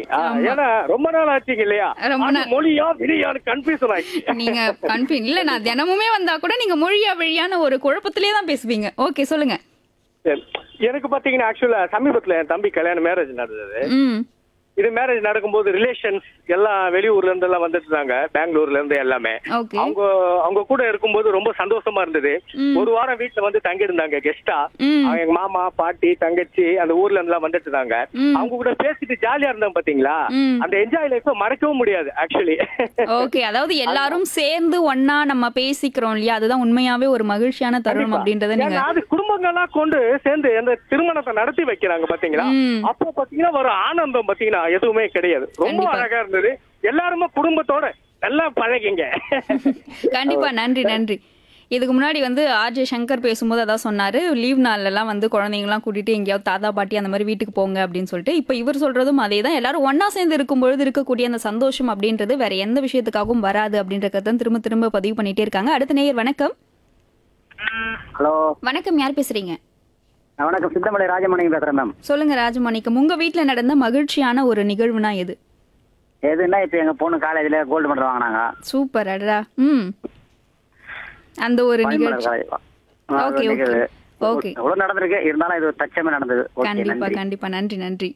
ஆ, ஏன்னா ரொம்ப நாள் ஆச்சுங்க இல்லையா ரொம்ப அது நாள். மொழியா விழியான்னு கன்ஃபியூசன் ஆயிடுச்சு நீங்க கன்ஃபியூன் இல்ல நான் தினமுமே வந்தா கூட நீங்க மொழியா வழியான ஒரு குழப்பத்திலே தான் பேசுவீங்க ஓகே சொல்லுங்க சரி. எனக்கு பாத்தீங்கன்னா ஆக்சுவலா சமீபத்துல என் தம்பி கல்யாணம் மேரேஜ் நடந்தது ம் இது மேரேஜ் நடக்கும்போது ரிலேஷன்ஸ் எல்லாம் வெளியூர்ல இருந்து எல்லாம் வந்துட்டு இருந்தாங்க பெங்களூர்ல இருந்து எல்லாமே ஓகே அவங்க அவங்க கூட இருக்கும்போது ரொம்ப சந்தோஷமா இருந்தது ம். ஒரு வாரம் வீட்டுல வந்து தங்கி இருந்தாங்க கெஸ்டா ம் அவங்க எங்க மாமா பாட்டி தங்கச்சி அந்த ஊர்ல இருந்து எல்லாம் வந்துட்டு இருந்தாங்க ம். அவங்க கூட பேசிட்டு ஜாலியா இருந்தாங்க பாத்தீங்களா ம். அந்த என்ஜாய் லைஃப் மறக்கவும் முடியாது ஆக்சுவலி ஓகே அதாவது எல்லாரும் சேர்ந்து ஒன்னா நம்ம பேசிக்கிறோம் இல்லையா அதுதான் உண்மையாவே ஒரு மகிழ்ச்சியான தருணம் அப்படின்றத நீங்க ஏன்னா அது குடும்பங்களா கொண்டு சேர்ந்து அந்த திருமணத்தை நடத்தி வைக்கிறாங்க பாத்தீங்களா ம். அப்போ பாத்தீங்கன்னா ஒரு ஆனந்தம் பாத்தீங்கன்னா எதுவுமே கிடையாது ரொம்ப கண்டிப்பா. அழகா இருந்தது எல்லாருமே குடும்பத்தோட நல்லா பழகிங்க கண்டிப்பா நன்றி நன்றி இதுக்கு முன்னாடி வந்து ஆர்ஜே சங்கர் பேசும்போது அதான் சொன்னாரு லீவ் நாள்லாம் வந்து குழந்தைங்கலாம் கூட்டிட்டு எங்கேயாவது தாத்தா பாட்டி அந்த மாதிரி வீட்டுக்கு போங்க அப்படின்னு சொல்லிட்டு இப்போ இவர் சொல்றதும் அதே தான் எல்லாரும் ஒண்ணா சேர்ந்து இருக்கும் பொழுது இருக்கக்கூடிய அந்த சந்தோஷம் அப்படின்றது வேற எந்த விஷயத்துக்காகவும் வராது அப்படின்றத தான் திரும்ப திரும்ப பதிவு பண்ணிட்டே இருக்காங்க அடுத்த நேயர் வணக்கம் ஹலோ வணக்கம் யார் பேசுறீங்க வணக்கம் சித்தமலை ராஜமணிங்க பேசுறேன் மேம் சொல்லுங்க ராஜமாணிக்கம் உங்க வீட்ல நடந்த மகிழ்ச்சியான ஒரு நிகழ்வுனா எது எதுன்னா இப்போ எங்க பொண்ணு காலேஜ்ல கோல்டு மெடல் வாங்கினாங்க சூப்பர் அடடா ம் அந்த ஒரு பாலிமலர் நிகழ்ச்சி காலேஜ் ஆ, ஓகே, அது ஓகே. நிகழ்வு. ஓகே. எவ்வளவு நடந்திருக்கு இருந்தாலும் இது ஒரு தச்சமே நடந்தது ஓகே கண்டிப்பா நன்றி கண்டிப்பா நன்றி நன்றி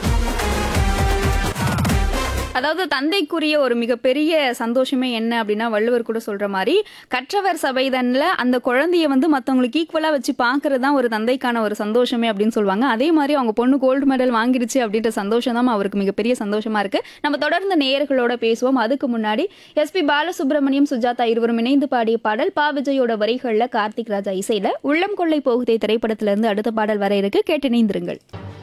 அதாவது தந்தைக்குரிய ஒரு மிகப்பெரிய சந்தோஷமே என்ன அப்படின்னா வள்ளுவர் கூட சொல்ற மாதிரி கற்றவர் சபைதன்ல அந்த குழந்தைய வந்து மத்தவங்களுக்கு ஈக்குவலா வச்சு பாக்குறது தான் ஒரு தந்தைக்கான ஒரு சந்தோஷமே அப்படின்னு சொல்லுவாங்க அதே மாதிரி அவங்க பொண்ணு கோல்டு மெடல் வாங்கிடுச்சு அப்படின்ற சந்தோஷம் தான் அவருக்கு மிகப்பெரிய சந்தோஷமா இருக்கு நம்ம தொடர்ந்து நேயர்களோட பேசுவோம் அதுக்கு முன்னாடி எஸ்பி பாலசுப்ரமணியம் சுஜாதா இருவரும் இணைந்து பாடிய பாடல் பா விஜயோட வரிகள்ல கார்த்திக் ராஜா இசையில உள்ளம் கொள்ளை போகுதே திரைப்படத்துல இருந்து அடுத்த பாடல் வர இருக்கு கேட்டு இணைந்திருங்கள்